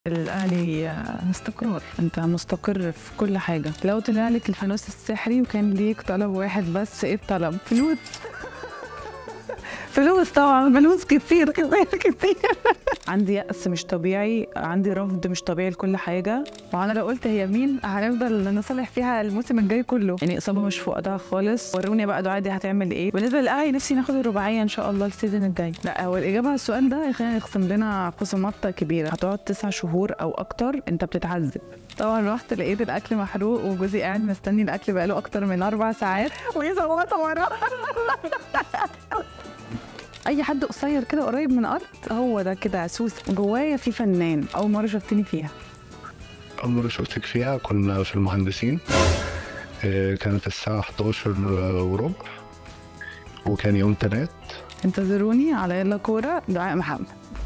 الاهلي استقرار انت مستقر في كل حاجة لو طلع لك الفانوس السحري وكان ليك طلب واحد بس ايه الطلب فلوس فلوس طبعا فلوس كتير كتير كتير عندي يأس مش طبيعي عندي رفض مش طبيعي لكل حاجة وانا لو قلت هي مين هنفضل نصلح فيها الموسم الجاي كله يعني إصابة مش في وقتها خالص وروني بقى دعاء دي هتعمل ايه بالنسبة للأهلي نفسي ناخد الرباعية إن شاء الله السيزون الجاي لا هو الاجابه على السؤال ده يخلينا نخصم لنا خصومات كبيره هتقعد تسع شهور أو أكتر أنت بتتعذب طبعا رحت لقيت الاكل محروق وجوزي قاعد مستني الاكل بقاله اكتر من اربع ساعات ويصوت وراه أي حد قصير كده قريب من الأرض هو ده كده سوس جوايا في فنان أول مرة شفتني فيها أول مرة شفتك فيها كنا في المهندسين آه، كانت الساعة 11 وربع وكان يوم تلات انتظروني على يلا كورة دعاء محمد